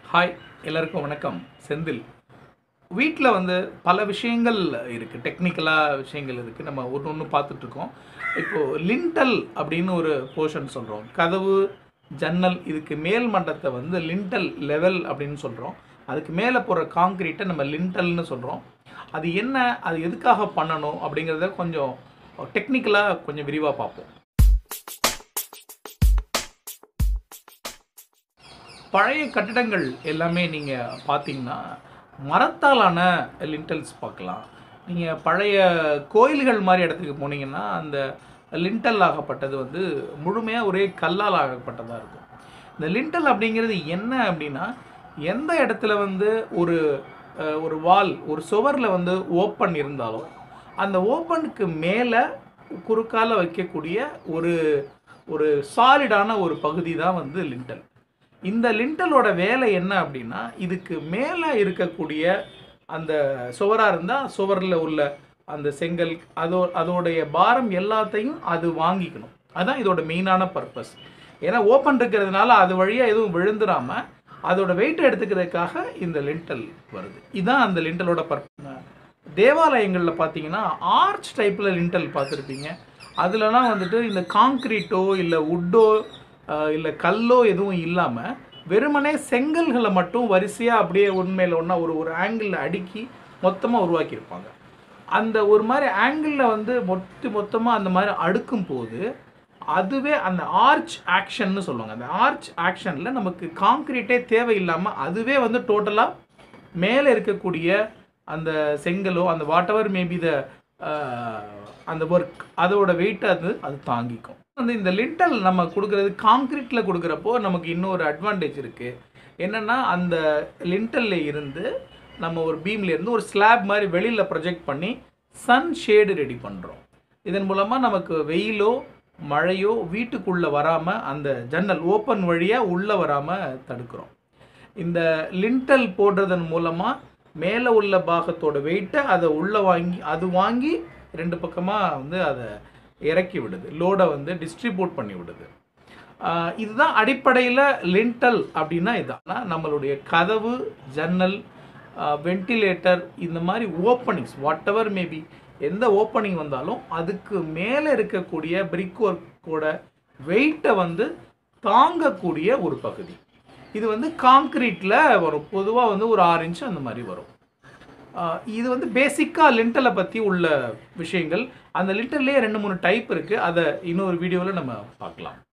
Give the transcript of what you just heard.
hi எல்லாருக்கும் வணக்கம் செந்தில் வீட்டில் வந்து பல விஷயங்கள் இருக்குது டெக்னிக்கலாக விஷயங்கள் இருக்குது நம்ம ஒன்று ஒன்று பார்த்துட்ருக்கோம் இப்போது லிண்டல் அப்படின்னு ஒரு போர்ஷன் சொல்கிறோம் கதவு ஜன்னல் இதுக்கு மேல் மட்டத்தை வந்து லிண்டல் லெவல் அப்படின்னு சொல்கிறோம் அதுக்கு மேலே போகிற காங்க்ரீட்டை நம்ம லிண்டல்னு சொல்கிறோம் அது என்ன அது எதுக்காக பண்ணணும் அப்படிங்கிறத கொஞ்சம் டெக்னிக்கலாக கொஞ்சம் விரிவாக பார்ப்போம் பழைய கட்டிடங்கள் எல்லாமே நீங்கள் பார்த்தீங்கன்னா மரத்தாலான லிண்டல்ஸ் பார்க்கலாம் நீங்கள் பழைய கோயில்கள் மாதிரி இடத்துக்கு போனீங்கன்னா அந்த லிண்டல் ஆகப்பட்டது வந்து முழுமையாக ஒரே கல்லால் ஆகப்பட்டதாக இருக்கும் இந்த லிண்டல் அப்படிங்கிறது என்ன அப்படின்னா எந்த இடத்துல வந்து ஒரு அஹ், ஒரு வால் ஒரு சுவரில் வந்து ஓப்பன் இருந்தாலும் அந்த ஓப்பனுக்கு மேலே குறுக்கால வைக்கக்கூடிய ஒரு ஒரு சாலிடான ஒரு பகுதி தான் வந்து லிண்டல் இந்த லிண்டலோட வேலை என்ன அப்படின்னா இதுக்கு மேலே இருக்கக்கூடிய அந்த சுவராக இருந்தால் சுவரில் உள்ள அந்த செங்கல் அதோ அதோடைய பாரம் எல்லாத்தையும் அது வாங்கிக்கணும் அதுதான் இதோட மெயினான பர்பஸ் ஏன்னா ஓப்பன் இருக்கிறதுனால அது வழியாக எதுவும் விழுந்துடாம அதோட வெயிட் எடுத்துக்கிறதுக்காக இந்த லிண்டல் வருது இதுதான் அந்த லிண்டலோட பர்பஸ் தேவாலயங்களில் பார்த்தீங்கன்னா ஆர்ச் டைப்பில் லிண்டல் பார்த்துருப்பீங்க அதுலலாம் வந்துட்டு இந்த காங்க்ரீட்டோ இல்லை உட்டோ இல்லை கல்லோ எதுவும் இல்லாமல் வெறுமனே செங்கல்களை மட்டும் வரிசையாக அப்படியே உண்மையில் ஒன்றா ஒரு ஒரு ஆங்கிளில் அடுக்கி மொத்தமாக உருவாக்கியிருப்பாங்க அந்த ஒரு மாதிரி ஆங்கிளில் வந்து மொத்த மொத்தமாக அந்த மாதிரி அடுக்கும் போது அதுவே அந்த ஆர்ச் ஆக்ஷன்னு சொல்லுவாங்க அந்த ஆர்ச் ஆக்ஷனில் நமக்கு காங்க்ரீட்டே தேவையில்லாமல் அதுவே வந்து டோட்டலாக மேலே இருக்கக்கூடிய அந்த செங்கலோ அந்த வாட் எவர் மேபி த அந்த ஒர்க் அதோட வெயிட் அது அது தாங்கிக்கும் வந்து இந்த லிண்டல் நம்ம கொடுக்குறது காங்க்ரீட்டில் கொடுக்குறப்போ நமக்கு இன்னொரு அட்வான்டேஜ் இருக்குது என்னென்னா அந்த லிண்டல்ல இருந்து நம்ம ஒரு பீம்ல இருந்து ஒரு ஸ்லாப் மாதிரி வெளியில் ப்ரொஜெக்ட் பண்ணி சன் ஷேடு ரெடி பண்ணுறோம் இதன் மூலமாக நமக்கு வெயிலோ மழையோ வீட்டுக்குள்ளே வராமல் அந்த ஜன்னல் ஓப்பன் வழியாக உள்ளே வராமல் தடுக்கிறோம் இந்த லிண்டல் போடுறதன் மூலமாக மேலே உள்ள பாகத்தோட வெயிட்டை அதை உள்ளே வாங்கி அது வாங்கி ரெண்டு பக்கமாக வந்து அதை இறக்கி விடுது லோடை வந்து டிஸ்ட்ரிபியூட் பண்ணி விடுது ஆஹ் இதுதான் அடிப்படையில் லிண்டல் அப்படின்னா இதான் நம்மளுடைய கதவு ஜன்னல் வென்டிலேட்டர் இந்த மாதிரி ஓப்பனிங்ஸ் வாட் எவர் மேபி எந்த ஓப்பனிங் வந்தாலும் அதுக்கு மேலே இருக்கக்கூடிய பிரிக் ஒர்க்கோட வெயிட்டை வந்து தாங்கக்கூடிய ஒரு பகுதி இது வந்து காங்க்ரீட்டில் வரும் பொதுவாக வந்து ஒரு ஆறு இன்ச் அந்த மாதிரி வரும் ஆஹ் இது வந்து பேசிக்காக லிண்டலை பற்றி உள்ள விஷயங்கள் அந்த லிண்டல்லே ரெண்டு மூணு டைப் இருக்குது அதை இன்னொரு வீடியோவில் நம்ம பார்க்கலாம்